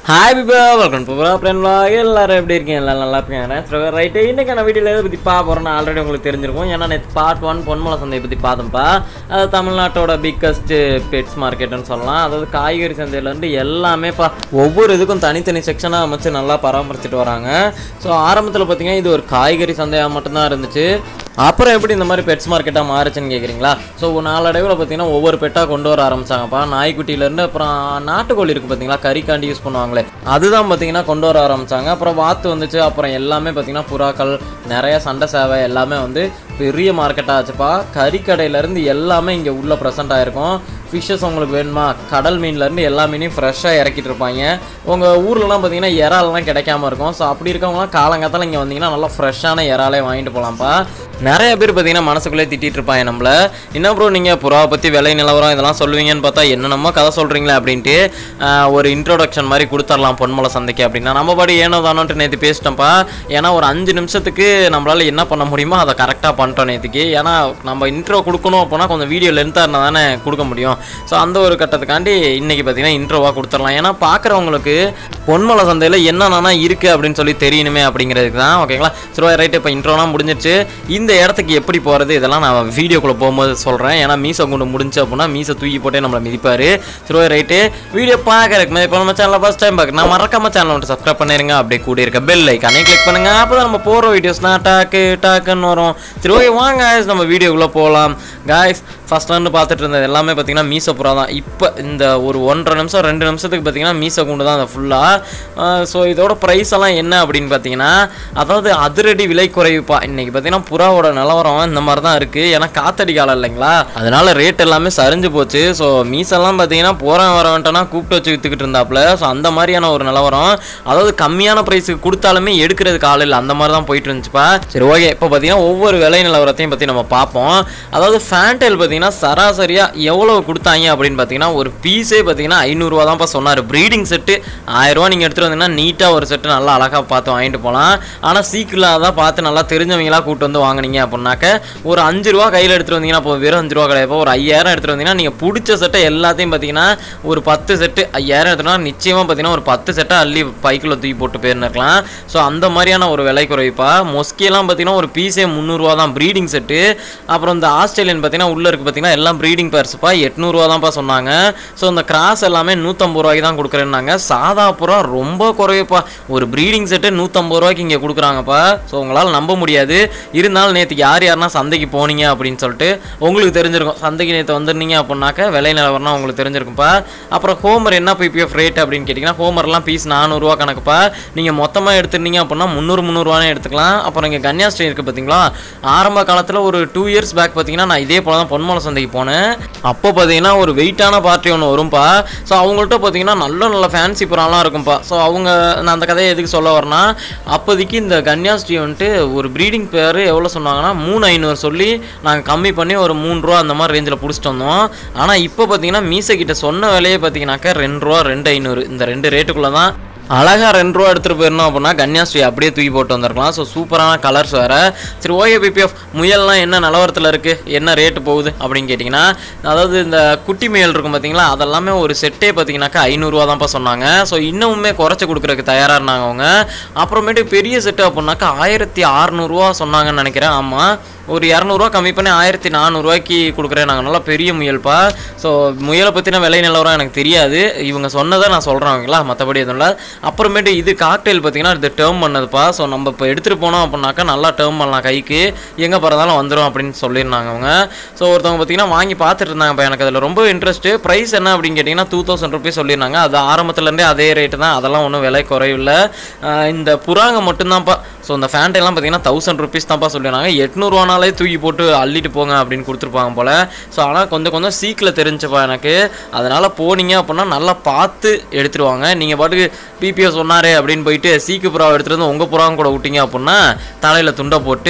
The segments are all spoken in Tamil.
ஹாய் பிபா வெல்கம் டு ஃப்ரெண்ட் vlog எல்லாரும் எப்படி இருக்கீங்க எல்லாம் நல்லா இருக்கீங்க ரைட்டு இன்றைக்கான வீடியோவில் எதை பற்றி பார்க்க போகிறோம்னு ஆல்ரெடி உங்களுக்கு தெரிஞ்சிருக்கும் ஏன்னா நேற்று பார்ட் ஒன் பொன்மலை சந்தையை பற்றி பார்த்தோம்ப்பா அது தமிழ்நாட்டோட பிக்கஸ்ட் பெட்ஸ் மார்க்கெட்டுன்னு சொல்லலாம் அதாவது காய்கறி சந்தையிலேருந்து எல்லாமேப்பா ஒவ்வொரு இதுக்கும் தனித்தனி செக்ஷனாக அமைச்சு நல்லா பராமரிச்சுட்டு வராங்க ஸோ ஆரம்பத்தில் பார்த்தீங்கன்னா இது ஒரு காய்கறி சந்தையாக மட்டும்தான் இருந்துச்சு அப்புறம் எப்படி இந்த மாதிரி பெட்ஸ் மார்க்கெட்டாக மாறுச்சுன்னு கேட்குறீங்களா ஸோ நாளடைவில் பார்த்தீங்கன்னா ஒவ்வொரு பெட்டாக கொண்டு வர ஆரம்பிச்சாங்கப்பா நாய்க்குட்டியிலேருந்து அப்புறம் நாட்டுக்கோழி இருக்குது பார்த்தீங்களா கறிக்காண்டி யூஸ் பண்ணுவாங்களே அதுதான் பார்த்தீங்கன்னா கொண்டு வர ஆரம்பிச்சாங்க அப்புறம் வாத்து வந்துச்சு அப்புறம் எல்லாமே பார்த்தீங்கன்னா புறாக்கள் நிறைய சண்டை சேவை எல்லாமே வந்து பெரிய மார்க்கெட்டாக ஆச்சுப்பா கறிக்கடையிலேருந்து எல்லாமே இங்கே உள்ள ப்ரெசென்ட் ஆயிருக்கும் ஃபிஷ்ஷஸ் உங்களுக்கு வேணுமா கடல் மீன்லேருந்து எல்லா மீனையும் ஃப்ரெஷ்ஷாக இறக்கிட்டு இருப்பாங்க உங்கள் ஊர்லலாம் பார்த்தீங்கன்னா இறால்லாம் கிடைக்காம இருக்கும் ஸோ அப்படி இருக்கவங்களாம் காலங்காத்தால இங்கே வந்தீங்கன்னா நல்லா ஃப்ரெஷ்ஷான இறாலே வாங்கிட்டு போகலாம்ப்பா நிறைய பேர் பார்த்தீங்கன்னா மனசுக்குள்ளே திட்டிட்டு இருப்பாங்க நம்மள என்ன ப்ரோ நீங்கள் புறாவை பற்றி விலை நிலவரம் இதெல்லாம் சொல்லுவீங்கன்னு பார்த்தா என்னென்னமோ கதை சொல்கிறீங்களே அப்படின்ட்டு ஆஹ், ஒரு இன்ட்ரோடக்ஷன் மாதிரி கொடுத்துர்லாம் பொன்மலை சந்தைக்கு அப்படின்னா நம்ம பாடி ஏனோ தானோன்ட்டு நேற்று பேசிட்டோம்ப்பா ஏன்னா ஒரு அஞ்சு நிமிஷத்துக்கு நம்மளால் என்ன பண்ண முடியுமோ அதை கரெக்டாக பண்ணிட்டோம் நேற்றுக்கு ஏன்னா நம்ம இன்ட்ரோ கொடுக்கணும் அப்படின்னா கொஞ்சம் வீடியோ லென்த்தாக இருந்தால் தானே கொடுக்க முடியும் ஸோ அந்த ஒரு கட்டத்துக்காண்டி இன்னைக்கு பார்த்தீங்கன்னா இன்ட்ரோவாக கொடுத்துடலாம் ஏன்னா பார்க்குறவங்களுக்கு பொன்மலை சந்தையில் என்னென்னா இருக்குது அப்படின்னு சொல்லி தெரியணுமே அப்படிங்கிறதுக்கு தான் ஓகேங்களா சரி ரைட்டு இப்போ இன்ட்ரோலாம் முடிஞ்சிருச்சு இந்த இடத்துக்கு எப்படி போகிறது இதெல்லாம் நான் வீடியோக்குள்ளே போகும்போது சொல்கிறேன் ஏன்னா மீசை கொண்டு முடிஞ்சு அப்படின்னா மீசை தூக்கி போட்டே நம்மளை மிதிப்பார் சரி ரைட்டு வீடியோ பார்க்கறதுக்கு இப்போ நம்ம சேனலில் ஃபஸ்ட் டைம் பார்க்க நான் மறக்காம சேனல் வந்துட்டு சப்ஸ்கிரைப் பண்ணிருங்க அப்படியே கூட இருக்க பெல் ஐக்கானே கிளிக் பண்ணுங்க அப்போ தான் நம்ம போகிற வீடியோஸ்லாம் டாக்கு டாக்குன்னு வரும் சரி ஓகே வாங்க guys, நம்ம வீடியோக்குள்ளே போகலாம் காய்ஸ் ஃபஸ்ட்லேருந்து பார்த்துட்டு இருந்தது எல்லாமே பார்த்தீங்கன்னா மீச புறா தான் இப்போ இந்த ஒரு ஒன்றரை நிமிஷம் ரெண்டு நிமிஷத்துக்கு பார்த்தீங்கன்னா மீச குண்டு தான் அந்த ஃபுல்லாக ஸோ இதோட ப்ரைஸ் எல்லாம் என்ன அப்படின்னு பார்த்தீங்கன்னா அதாவது அதிரடி விலை குறைவுப்பா இன்னைக்கு பார்த்தீங்கன்னா புறாவோட நிலவரம் இந்த மாதிரி தான் இருக்குது ஏன்னா காத்தடி காலம் இல்லைங்களா அதனால ரேட் எல்லாமே சரிஞ்சு போச்சு ஸோ மீசெல்லாம் பார்த்தீங்கன்னா போகிறேன் வரவன்ட்டனா கூப்பிட்டு வச்சு வித்துக்கிட்டு இருந்தாப்புல ஸோ அந்த மாதிரியான ஒரு நிலவரம் அதாவது கம்மியான ப்ரைஸுக்கு கொடுத்தாலுமே எடுக்கிறதுக்கு ஆள் இல்லை அந்த மாதிரி தான் போயிட்டு இருந்துச்சுப்பா சரி ஓகே இப்போ பார்த்தீங்கன்னா ஒவ்வொரு விலை நிலவரத்தையும் பற்றி நம்ம பார்ப்போம் அதாவது ஃபேன்டைல் பார்த்தீங்கன்னா சராசரியாக எவ்வளோ கொடுத்தாங்க அப்படின்னு பார்த்தீங்கன்னா ஒரு பீஸே பார்த்தீங்கன்னா ஐநூறுரூவா தான்ப்பா சொன்னார் ப்ரீடிங் செட்டு ஆயிரரூவா நீங்கள் எடுத்துகிட்டு வந்தீங்கன்னா நீட்டாக ஒரு செட்டு நல்லா அழகாக பார்த்து வாங்கிட்டு போகலாம் ஆனால் சீக்கிரம் தான் பார்த்து நல்லா தெரிஞ்சவங்களா கூட்டு வந்து வாங்குனீங்க அப்படின்னாக்க ஒரு அஞ்சு ரூபா கையில் எடுத்துகிட்டு வந்தீங்கன்னா இப்போ வெறும் அஞ்சு ரூபா கிடையாது ஒரு ஐயாயிரம் எடுத்துகிட்டு வந்தீங்கன்னா நீங்கள் பிடிச்ச செட்டை எல்லாத்தையும் பார்த்தீங்கன்னா ஒரு பத்து செட்டு ஐயாயிரம் எடுத்தோம்னா நிச்சயமாக பார்த்தீங்கன்னா ஒரு பத்து செட்டை அள்ளி பைக்கில் தூக்கி போட்டு போயிருந்துருக்கலாம் ஸோ அந்த மாதிரியான ஒரு விலை குறைப்பா மொஸ்கியெல்லாம் பார்த்தீங்கன்னா ஒரு பீஸே முந்நூறுரூவா தான் ப்ரீடிங் செட்டு அப்புறம் இந்த ஆஸ்திரேலியன் பார்த்தீங்கன்னா உள்ளே இருக்குது பார்த்தீங்கன்னா எல்லாம் ப்ரீடிங் பேர்ஸ்ப்பா எட்நூறுவா தான்ப்பா சொன்னாங்க ஸோ இந்த கிராஸ் எல்லாமே நூற்றம்பது ரூபாய்க்கு தான் கொடுக்குறேன்னாங்க சாதா புறா ரொம்ப குறைவுப்பா ஒரு ப்ரீடிங் செட்டு நூற்றம்பது ரூபாய்க்கு இங்கே கொடுக்குறாங்கப்பா ஸோ உங்களால் நம்ப முடியாது இருந்தாலும் நேற்றுக்கு யார் யாருன்னா சந்தைக்கு போனீங்க அப்படின்னு சொல்லிட்டு உங்களுக்கு தெரிஞ்சிருக்கும் சந்தைக்கு நேற்று வந்துருந்தீங்க அப்படின்னாக்க விலை நிலவரம்னா உங்களுக்கு தெரிஞ்சிருக்கும்ப்பா அப்புறம் ஹோமர் என்ன பிபிஎஃப் ரேட் அப்படின்னு கேட்டிங்கன்னா ஹோமர்லாம் பீஸ் நானூறுரூவா கணக்குப்பா நீங்கள் மொத்தமாக எடுத்துருந்தீங்க அப்படின்னா முந்நூறு முந்நூறுவானே எடுத்துக்கலாம் அப்புறம் இங்கே கன்னியாஸ்ட்ரி இருக்குது பார்த்தீங்களா ஆரம்ப காலத்தில் ஒரு டூ இயர்ஸ் பேக் பார்த்தீங்கன்னா நான் இதே போல தான் பொன்மலை சந்தைக்கு போனேன் அப்போ பார்த்தீங்கன்னா ஒரு வெயிட்டான பார்ட்டி ஒன்று வரும்பா ஸோ அவங்கள்ட்ட பார்த்தீங்கன்னா நல்ல நல்ல ஃபேன்சி புறாலாம் இருக்கும்பா ஸோ அவங்க நான் அந்த கதையை எதுக்கு சொல்ல வரேன்னா அப்போதைக்கு இந்த கன்னியாஸ்ட்ரி வந்துட்டு ஒரு ப்ரீடிங் பேர் எவ்வளோ சொன்னாங்கன்னா மூணு ஐநூறு சொல்லி நாங்கள் கம்மி பண்ணி ஒரு மூணு ரூபா அந்த மாதிரி ரேஞ்சில் பிடிச்சிட்டு வந்தோம் ஆனால் இப்போ பார்த்தீங்கன்னா மீசை கிட்ட சொன்ன விலையே பார்த்தீங்கன்னாக்கா ரெண்டு ரூபா ரெண்டு ஐநூறு இந்த ரெண்டு ரேட்டுக்குள்ளே தான் அழகா ரெண்டு ரூபா எடுத்துகிட்டு போயிருந்தோம் அப்படின்னா கன்னியாஸ்ரீ அப்படியே தூக்கி போட்டு வந்திருக்கலாம் ஸோ சூப்பரான கலர்ஸ் வேறு சரி ஓஏ பிபிஎஃப் முயல்லாம் என்ன நிலவரத்தில் இருக்குது என்ன ரேட்டு போகுது அப்படின்னு கேட்டிங்கன்னா அதாவது இந்த குட்டி முயல் இருக்கும் பார்த்தீங்களா அதெல்லாமே ஒரு செட்டே பார்த்தீங்கன்னாக்கா ஐநூறுரூவா தான்ப்பா சொன்னாங்க ஸோ இன்னமுமே குறைச்சி கொடுக்குறதுக்கு தயாராக இருந்தாங்க அவங்க அப்புறமேட்டு பெரிய செட்டு அப்படின்னாக்கா ஆயிரத்தி அறநூறுவா சொன்னாங்கன்னு நினைக்கிறேன் ஆமாம் ஒரு இரநூறுவா கம்மி பண்ணி ஆயிரத்தி நானூறுரூவாய்க்கு கொடுக்குறேன் நாங்கள் நல்லா பெரிய முயல்ப்பா ஸோ முயலை பற்றின விலை நிலவரம் எனக்கு தெரியாது இவங்க சொன்னதை நான் சொல்கிறேன் அவங்களா மற்றபடி எதுவும் இல்லை அப்புறமேட்டு இது காக்டெயில் பார்த்தீங்கன்னா இது டேர்ம் பண்ணதுப்பா ஸோ நம்ம இப்போ எடுத்துகிட்டு போனோம் அப்படின்னாக்கா நல்லா டேர்ம் பண்ணலாம் கைக்கு எங்கே பிறந்தாலும் வந்துடும் அப்படின்னு சொல்லியிருந்தாங்க அவங்க ஸோ ஒருத்தவங்க பார்த்தீங்கன்னா வாங்கி பார்த்துட்டு இருந்தாங்க எனக்கு அதில் ரொம்ப இன்ட்ரெஸ்ட்டு ப்ரைஸ் என்ன அப்படின்னு கேட்டிங்கன்னா டூ தௌசண்ட் ருபீஸ் சொல்லியிருந்தாங்க அது ஆரம்பத்துலேருந்தே அதே ரேட்டு தான் அதெல்லாம் ஒன்றும் விலை குறைவில்லை ஆஹ் இந்த புறாங்க மட்டும்தான்ப்பா ஸோ இந்த ஃபேண்டைலாம் பார்த்தீங்கன்னா தௌசண்ட் ருபீஸ் தான்ப்பா சொல்லியிருந்தாங்க எட்நூறுவானாலே தூக்கி போட்டு அள்ளிட்டு போங்க அப்படின்னு கொடுத்துருப்பாங்க போல் ஸோ ஆனால் கொஞ்சம் கொஞ்சம் சீக்கில் தெரிஞ்சுப்பா எனக்கு அதனால் போனீங்க அப்படின்னா நல்லா பார்த்து எடுத்துருவாங்க நீங்கள் பாட்டுக்கு பிபிஓ சொன்னாரே அப்படின்னு போயிட்டு சீக்கு புறாவை எடுத்துகிட்டு வந்து உங்கள் புறாவும் கூட விட்டீங்க அப்படின்னா தலையில் துண்டை போட்டு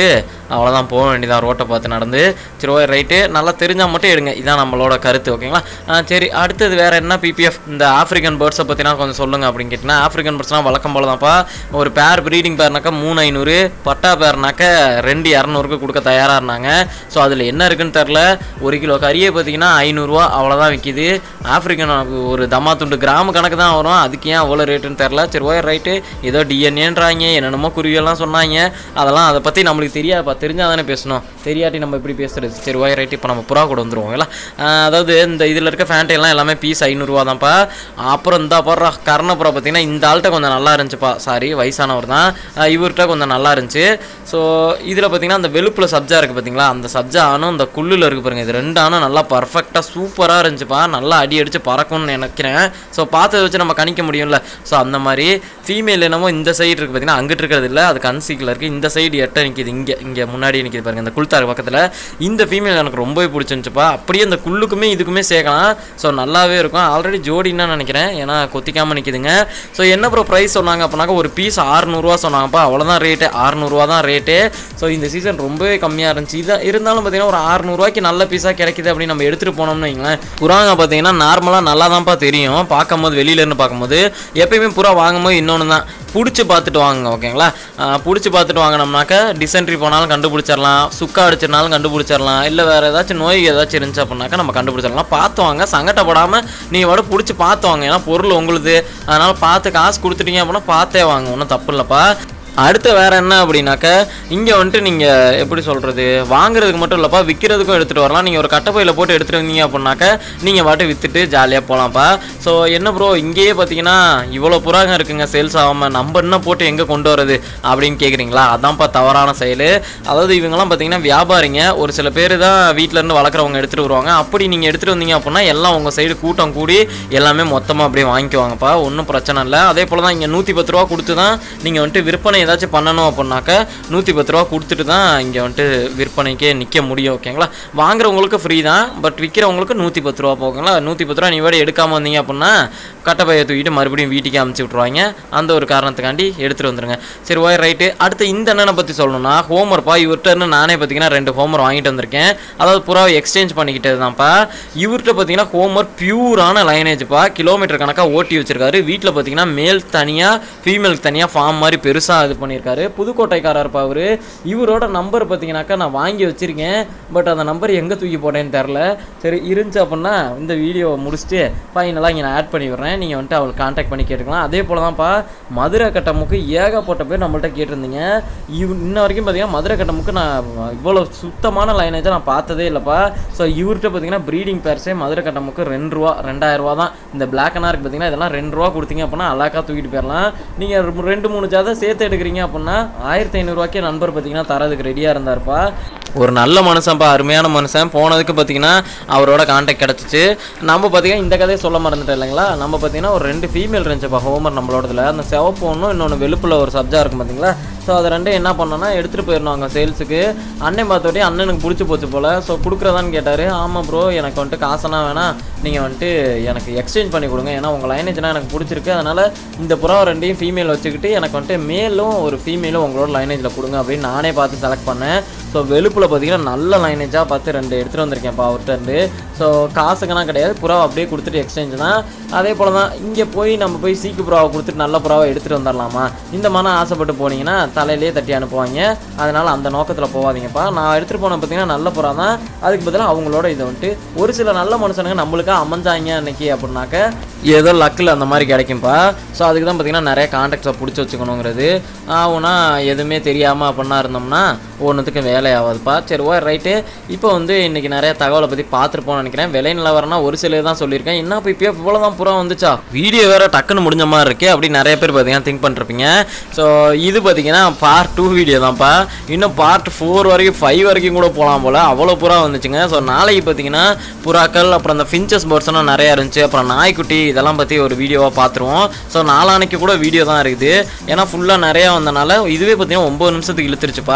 அவ்வளோதான் போக வேண்டியதான் ரோட்டை பார்த்து நடந்து சரி ஓகே ரைட்டு நல்லா தெரிஞ்சால் மட்டும் எடுங்க இதான் நம்மளோட கருத்து ஓகேங்களா ஆ, சரி அடுத்தது வேற என்ன பிபிஎஃப் இந்த ஆஃப்ரிக்கன் பேர்ட்ஸை பற்றினா கொஞ்சம் சொல்லுங்க அப்படின்னு கேட்டிங்கன்னா ஆஃப்ரிக்கன் பேர்ட்ஸ்லாம் வழக்கம் போல தான்ப்பா ஒரு பேர் ப்ரீடிங் பேர்னாக்கா மூணு ஐநூறு பட்டா பேர்னாக்க ரெண்டு இரநூறுக்கு கொடுக்க தயாராக இருந்தாங்க ஸோ அதில் என்ன இருக்குன்னு தெரில ஒரு கிலோ கறியை பார்த்தீங்கன்னா ஐநூறுரூவா அவ்வளோதான் விற்கிது ஆஃப்ரிக்கன் ஒரு தம்மா துண்டு கிராம கணக்கு தான் வரும் அதுக்கு ஏன் அவ்வளோ ரேட்டுன்னு தெரில சரி ஓய் ரைட்டு ஏதோ டிஎன்ஏன்றாங்க என்னென்னமோ குருவியெல்லாம் சொன்னாங்க அதெல்லாம் அதை பற்றி நம்மளுக்கு தெரியாதுப்பா தெரிஞ்சால் தானே பேசணும் தெரியாட்டி நம்ம இப்படி பேசுறது சரி ஓய் ரைட்டு இப்போ நம்ம புறா கூட வந்துருவோங்களா அதாவது இந்த இதில் இருக்க ஃபேண்டைலாம் எல்லாமே பீஸ் ஐநூறுரூவா தான்ப்பா அப்புறம் இந்த போடுற கர்ணப்புறா பார்த்தீங்கன்னா இந்த ஆள்கிட்ட கொஞ்சம் நல்லா இருந்துச்சுப்பா சாரி வயசானவர் தான் அஹ் இவர்கிட்ட கொஞ்சம் நல்லா இருந்துச்சு ஸோ இதில் பார்த்தீங்கன்னா அந்த வெளுப்பில் சப்ஜா இருக்குது பார்த்தீங்களா அந்த சப்ஜா ஆனும் இந்த குள்ளில் இருக்குது பாருங்க இது ரெண்டு ஆனும் நல்லா பர்ஃபெக்டாக சூப்பராக இருந்துச்சுப்பா நல்லா அடி அடிச்சு பறக்கும்னு நினைக்கிறேன் ஸோ பார்த்ததை வச்சு நம்ம கணிக்க முடியும்ல ஸோ அந்த மாதிரி ஃபீமேல் என்னமோ இந்த சைடு இருக்குது பார்த்தீங்கன்னா அங்கிட்டு இருக்கிறது இல்லை அது கன்சீக்கில் இருக்குது இந்த சைடு எட்ட நிற்கிது இங்கே இங்கே முன்னாடி நிற்கிது பாருங்க இந்த குள்தார் பக்கத்தில் இந்த ஃபீமேல் எனக்கு ரொம்பவே பிடிச்சிருந்துச்சுப்பா அப்படியே இந்த குள்ளுக்குமே இதுக்குமே சேர்க்கலாம் ஸோ நல்லாவே இருக்கும் ஆல்ரெடி ஜோடின்னு நினைக்கிறேன் ஏன்னா கொத்திக்காமல் நிற்கிதுங்க ஸோ என்ன ப்ரோ ப்ரைஸ் சொன்னாங்க அப்படின்னாக்கா ஒரு பீஸ் ஆறுநூறுவா சொன்னாங்கப்பா அவ்வளோதான் ரேட்டு ஆறுநூறுவா தான் ரேட்டு ஸோ இந்த சீசன் ரொம்பவே கம்மியாக இருந்துச்சு இதான் இருந்தாலும் பார்த்தீங்கன்னா ஒரு ஆறுநூறுவாய்க்கு நல்ல பீஸாக கிடைக்குது அப்படின்னு நம்ம எடுத்துகிட்டு போனோம்னு வைங்களேன் புறாங்க பார்த்தீங்கன்னா நார்மலாக நல்லா தான்ப்பா தெரியும் பார்க்கும்போது வெளியிலேருந்து பார்க்கும்போது எப்பயுமே புறா வாங்கும்போது இன்னொன்று தான் பிடிச்சி பார்த்துட்டு வாங்குங்க ஓகேங்களா பிடிச்சி பார்த்துட்டு வாங்கினோம்னாக்கா டிசென்ட்ரி போனாலும் கண்டுபிடிச்சிடலாம் சுக்கா அடிச்சிருந்தாலும் கண்டுபிடிச்சிடலாம் இல்லை வேறு ஏதாச்சும் நோய் ஏதாச்சும் இருந்துச்சு அப்படின்னாக்கா நம்ம கண்டுபிடிச்சிடலாம் பார்த்து வாங்க சங்கடப்படாமல் நீங்கள் வட பிடிச்சி பார்த்து வாங்க ஏன்னா பொருள் உங்களுது அதனால் பார்த்து காசு கொடுத்துட்டீங்க அப்படின்னா பார்த்தே வாங்க ஒன்றும் தப்பு இல்லைப்பா அடுத்து வேற என்ன அப்படின்னாக்க இங்கே வந்துட்டு நீங்கள் எப்படி சொல்கிறது வாங்குறதுக்கு மட்டும் இல்லைப்பா விற்கிறதுக்கும் எடுத்துகிட்டு வரலாம் நீங்கள் ஒரு கட்டப்பையில் போட்டு எடுத்துகிட்டு வந்தீங்க அப்படின்னாக்க நீங்கள் பாட்டு விற்றுட்டு ஜாலியாக போகலாம்ப்பா ஸோ என்ன ப்ரோ இங்கேயே பார்த்தீங்கன்னா இவ்வளோ புறாங்க இருக்குங்க சேல்ஸ் ஆகாமல் நம்ம என்ன போட்டு எங்கே கொண்டு வரது அப்படின்னு கேட்குறீங்களா அதான்ப்பா தவறான செயல் அதாவது இவங்கெல்லாம் பார்த்தீங்கன்னா வியாபாரிங்க ஒரு சில பேர் தான் வீட்டில் இருந்து வளர்க்குறவங்க எடுத்துகிட்டு வருவாங்க அப்படி நீங்கள் எடுத்துகிட்டு வந்தீங்க அப்படின்னா எல்லாம் உங்கள் சைடு கூட்டம் கூடி எல்லாமே மொத்தமாக அப்படியே வாங்கிக்குவாங்கப்பா ஒன்றும் பிரச்சனை இல்லை அதே போல் தான் இங்கே நூற்றி பத்து ரூபா கொடுத்து தான் நீங்கள் வந்துட்டு விற்பனை ஏதாச்சும் பண்ணணும் அப்படின்னாக்க நூற்றி பத்து ரூபா கொடுத்துட்டு தான் இங்கே வந்துட்டு விற்பனைக்கே நிற்க முடியும் ஓகேங்களா வாங்குறவங்களுக்கு ஃப்ரீ தான் பட் விற்கிறவங்களுக்கு நூற்றி பத்து ரூபா போகுங்களா நூற்றி பத்து ரூபா நீ வேறு எடுக்காமல் வந்தீங்க அப்படின்னா கட்டப்பையை தூக்கிட்டு மறுபடியும் வீட்டுக்கே அமுச்சு விட்ருவாங்க அந்த ஒரு காரணத்துக்காண்டி எடுத்துகிட்டு வந்துருங்க சரி ஓய் ரைட்டு அடுத்து இந்த அண்ணனை பற்றி சொல்லணும்னா ஹோமர்ப்பா இவர்கிட்ட இருந்து நானே பார்த்தீங்கன்னா ரெண்டு ஹோமர் வாங்கிட்டு வந்திருக்கேன் அதாவது புறாவை எக்ஸ்சேஞ்ச் பண்ணிக்கிட்டது தான்ப்பா இவர்கிட்ட பார்த்தீங்கன்னா ஹோமர் பியூரான லைனேஜ்ப்பா கிலோமீட்டர் கணக்காக ஓட்டி வச்சிருக்காரு வீட்டில் பார்த்தீங்கன்னா மேல் தனியாக ஃபீமேலுக்கு தனியாக ஃபார்ம் மாதிரி பெருசாக இது பண்ணியிருக்காரு புதுக்கோட்டைக்காரர்ப்பா அவர் இவரோட நம்பர் பார்த்தீங்கன்னாக்கா நான் வாங்கி வச்சிருக்கேன் பட் அந்த நம்பர் எங்கே தூக்கி போட்டேன்னு தெரில சரி இருந்துச்சு அப்படின்னா இந்த வீடியோவை முடிச்சுட்டு ஃபைனலாக இங்கே நான் ஆட் பண்ணி விடுறேன் நீங்கள் வந்துட்டு அவளுக்கு காண்டாக்ட் பண்ணி கேட்டுக்கலாம் அதே போல் தான்ப்பா மதுரை கட்டமுக்கு ஏகப்பட்ட பேர் நம்மள்ட்ட கேட்டிருந்தீங்க இவ் இன்ன வரைக்கும் பார்த்தீங்கன்னா மதுரை கட்டமுக்கு நான் இவ்வளோ சுத்தமான லைனேஜை நான் பார்த்ததே இல்லைப்பா ஸோ இவர்கிட்ட பார்த்தீங்கன்னா ப்ரீடிங் பேர்ஸே மதுரை கட்டமுக்கு ரெண்டு ரூபா ரெண்டாயிரம் ரூபா தான் இந்த பிளாக் அண்ட் இருக்கு பார்த்தீங்கன்னா இதெல்லாம் ரெண்டு ரூபா கொடுத்தீங்க அப்படின்னா அழகா தூக்கிட்டு போயிடலாம் நீங்கள் ரெண்டு மூணு ஜாதம் சேர்த்து எடுக்கிறீங்க அப்படின்னா ஆயிரத்தி ஐநூறுரூவாக்கே நண்பர் பார்த்தீங்கன்னா தரதுக்கு ரெடியாக இருந்தாருப்பா ஒரு நல்ல மனுஷன்ப்பா அருமையான மனுஷன் போனதுக்கு பார்த்தீங்கன்னா அவரோட கான்டாக்ட் கிடச்சிச்சு நம்ம பார்த்தீங்கன்னா இந்த கதையை சொல்ல மறந்துட்டோம் இல்லைங்களா நம்ம பார்த்தீங்கன்னா ஒரு ரெண்டு ஃபீமேல் இருந்துச்சுப்பா ஹோமர் நம்மளோடதுல அந்த சிவப்பு ஒன்றும் இன்னொன்று வெளுப்பில் ஒரு சப்ஜா இருக்கும் பார்த்தீங்களா ஸோ அதை ரெண்டும் என்ன பண்ணோன்னா எடுத்துகிட்டு போயிடணும் அங்கே சேல்ஸுக்கு அண்ணன் பார்த்தோடே அண்ணனுக்கு பிடிச்சி போச்சு போல் ஸோ கொடுக்குறதான்னு கேட்டார் ஆமாம் ப்ரோ எனக்கு வந்துட்டு காசெல்லாம் வேணாம் நீங்கள் வந்துட்டு எனக்கு எக்ஸ்சேஞ்ச் பண்ணி கொடுங்க ஏன்னா உங்கள் லைனேஜ்லாம் எனக்கு பிடிச்சிருக்கு அதனால் இந்த புறா ரெண்டையும் ஃபீமேல் வச்சுக்கிட்டு எனக்கு வந்துட்டு மேலும் ஒரு ஃபீமேலும் உங்களோட லைனேஜில் கொடுங்க அப்படின்னு நானே பார்த்து செலக்ட் பண்ணேன் ஸோ வெளுப்பில் பார்த்தீங்கன்னா நல்ல லைனேஜாக பார்த்து ரெண்டு எடுத்துகிட்டு வந்திருக்கேன்ப்பா அவர்கிட்ட இருந்து ஸோ காசுக்கெல்லாம் கிடையாது புறாவை அப்படியே கொடுத்துட்டு எக்ஸ்சேஞ்ச் தான் அதே போல் தான் இங்கே போய் நம்ம போய் சீக்கு புறாவை கொடுத்துட்டு நல்ல புறாவை எடுத்துகிட்டு வந்துடலாமா இந்த மாதிரி ஆசைப்பட்டு போனீங்கன்னா தலையிலே தட்டி அனுப்புவாங்க அதனால் அந்த நோக்கத்தில் போகாதீங்கப்பா நான் எடுத்துகிட்டு போன பார்த்தீங்கன்னா நல்ல புறா தான் அதுக்கு பதிலாக அவங்களோட இதை வந்துட்டு ஒரு சில நல்ல மனுஷனுங்க நம்மளுக்காக அமைஞ்சாங்க அன்னைக்கு அப்படின்னாக்க ஏதோ லக்கில் அந்த மாதிரி கிடைக்கும்ப்பா ஸோ அதுக்கு தான் பார்த்தீங்கன்னா நிறைய கான்டாக்ட்ஸை பிடிச்சி வச்சுக்கணுங்கிறது ஆகுனா எதுவுமே தெரியாமல் அப்படின்னா இருந்தோம்னா ஒன்றுத்துக்கும் வேலை ஆகாதுப்பா சரி ஓ ரைட்டு இப்போ வந்து இன்றைக்கி நிறைய தகவலை பற்றி பார்த்துருப்போம்னு நினைக்கிறேன் விலை நிலவரம்னா ஒரு சில தான் சொல்லியிருக்கேன் என்ன இப்போ இப்போ இவ்வளோ தான் புறா வந்துச்சா வீடியோ வேறு டக்குன்னு முடிஞ்ச மாதிரி இருக்கே அப்படி நிறைய பேர் பார்த்தீங்கன்னா திங்க் பண்ணிருப்பீங்க ஸோ இது பார்த்தீங்கன்னா பார்ட் டூ வீடியோ தான்ப்பா இன்னும் பார்ட் ஃபோர் வரைக்கும் ஃபைவ் வரைக்கும் கூட போகலாம் போல் அவ்வளோ புறா வந்துச்சுங்க ஸோ நாளைக்கு பார்த்தீங்கன்னா புறாக்கள் அப்புறம் அந்த ஃபின்ச்சஸ் பேர்ட்ஸ்லாம் நிறையா இருந்துச்சு அப்புறம் நாய்க்குட்டி இதெல்லாம் பற்றி ஒரு வீடியோவாக பார்த்துருவோம் ஸோ நாளானைக்கு கூட வீடியோ தான் இருக்குது ஏன்னா ஃபுல்லாக நிறையா வந்தனால இதுவே பார்த்தீங்கன்னா ஒம்பது நிமிஷத்துக்கு இழுத்துருச்சுப்பா இது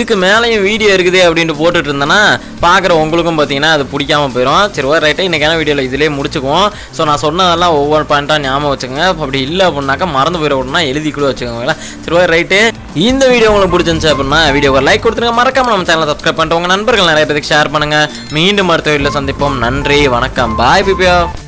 இதுக்கு மேலேயும் வீடியோ இருக்குது அப்படின்ட்டு போட்டுட்டு இருந்தேன்னா பார்க்குற உங்களுக்கும் பார்த்தீங்கன்னா அது பிடிக்காம போயிடும் சரி ஓ ரைட்டாக இன்றைக்கான வீடியோவில் இதிலே முடிச்சுக்குவோம் ஸோ நான் சொன்னதெல்லாம் ஒவ்வொரு பாயிண்ட்டாக ஞாபகம் வச்சுக்கோங்க அப்படி இல்லை அப்படின்னாக்கா மறந்து போயிடணும்னா எழுதி கூட வச்சுக்கோங்களேன் சரி ஓ ரைட்டு இந்த வீடியோ உங்களுக்கு பிடிச்சிருந்துச்சு அப்படின்னா வீடியோக்கு லைக் கொடுத்துருங்க மறக்காம நம்ம சேனலை சப்ஸ்கிரைப் பண்ணிட்டு உங்கள் நண்பர்கள் நிறைய பேருக்கு ஷேர் பண்ணுங்கள் மீண்டும் அடுத்த வீடியோவில் சந்திப்போம் நன்றி வணக்கம் பாய் பிபியா